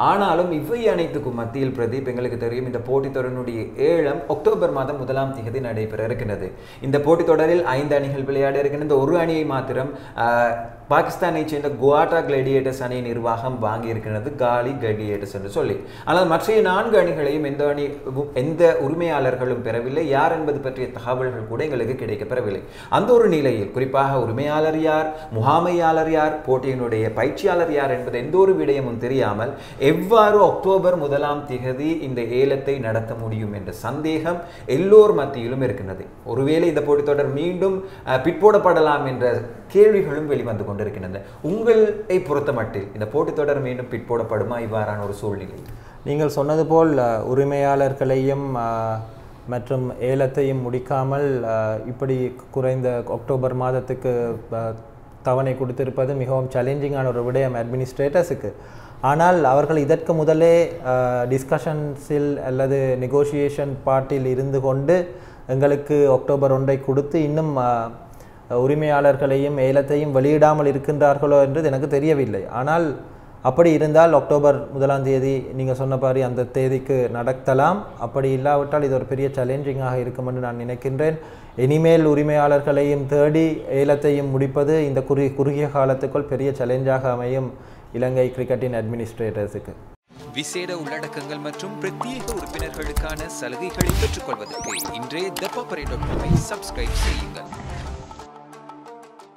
ஆனாலும் இவை அனைத்துக்கும் மத்தியில் பிரதீப் எங்களுக்கு தெரியும் இந்த போட்டித் தொடரினுடைய ஏழம் அக்டோபர் மாதம் முதலாம் தேதி நடைபெற இருக்கின்றது இந்த போட்டித் தொடரில் ஐந்து அணிகள் விளையாட இருக்கின்ற ஒரு அணியை மாத்திரம் ஆஹ், பாகிஸ்தானை சேர்ந்த குவாட்டா கிளேடியேட்டர்ஸ் அணி நிர்வாகம் வாங்கி இருக்கிறது காலி கிளேடியேட்டர்ஸ் என்று சொல்லி ஆனால் மற்ற நான்கு அணிகளையும் எந்த அணி எந்த உரிமையாளர்களும் பெறவில்லை யார் என்பது பற்றிய தகவல்கள் கூட எங்களுக்கு கிடைக்கப்பெறவில்லை அந்த ஒரு நிலையில் குறிப்பாக உரிமையாளர் யார் முகாமையாளர் யார் போட்டியினுடைய பயிற்சியாளர் யார் என்பது எந்த ஒரு விடயமும் தெரியாமல் எவ்வாறு அக்டோபர் முதலாம் திகதி இந்த ஏலத்தை நடத்த முடியும் என்ற சந்தேகம் எல்லோர் மத்தியிலும் இருக்கின்றது ஒருவேளை இந்த போட்டித் தொடர் மீண்டும் அஹ், பிற்போடப்படலாம் என்ற கேள்விகளும் வெளிவந்து கொண்டிருக்கின்றன உங்களை பொறுத்த மட்டில் இந்த போட்டித் தொடர் மீண்டும் பிற்போடப்படுமா இவ்வாறான ஒரு சூழ்நிலை நீங்கள் சொன்னது போல் அஹ், உரிமையாளர்களையும் அஹ், மற்றும் ஏலத்தையும் முடிக்காமல் அஹ், இப்படி குறைந்த அக்டோபர் மாதத்துக்கு அஹ், தவணை கொடுத்திருப்பது மிகவும் சேலஞ்சிங்கான ஒரு விடயம் அட்மினிஸ்ட்ரேட்டர்ஸுக்கு ஆனால் அவர்கள் இதற்கு முதலே டிஸ்கஷன்ஸில் அல்லது நெகோசியேஷன் பார்ட்டில் இருந்து கொண்டு எங்களுக்கு அக்டோபர் ஒன்றை கொடுத்து இன்னும் அஹ், உரிமையாளர்களையும் ஏலத்தையும் வெளியிடாமல் இருக்கின்றார்களோ என்றது எனக்கு தெரியவில்லை ஆனால் அப்படி இருந்தால் அக்டோபர் முதலாம் தேதி நீங்கள் சொன்ன மாதிரி அந்த தேதிக்கு நடத்தலாம் அப்படி இல்லாவிட்டால் இது ஒரு பெரிய சேலஞ்சிங்காக இருக்கும் என்று நான் நினைக்கின்றேன் இனிமேல் உரிமையாளர்களையும் தேடி ஏலத்தையும் முடிப்பது இந்த குறு குறுகிய காலத்துக்குள் பெரிய சேலஞ்சாக அமையும் இலங்கை கிரிக்கெட்டின் அட்மினிஸ்ட்ரேட்டர்ஸுக்கு விசேட உள்ளடக்கங்கள் மற்றும் பிரத்யேக உறுப்பினர்களுக்கான சலுகைகளை பெற்றுக்கொள்வதற்கு இன்றே த பாப்பரை டாட் காமை சப்ஸ்கிரைப் செய்யுங்கள்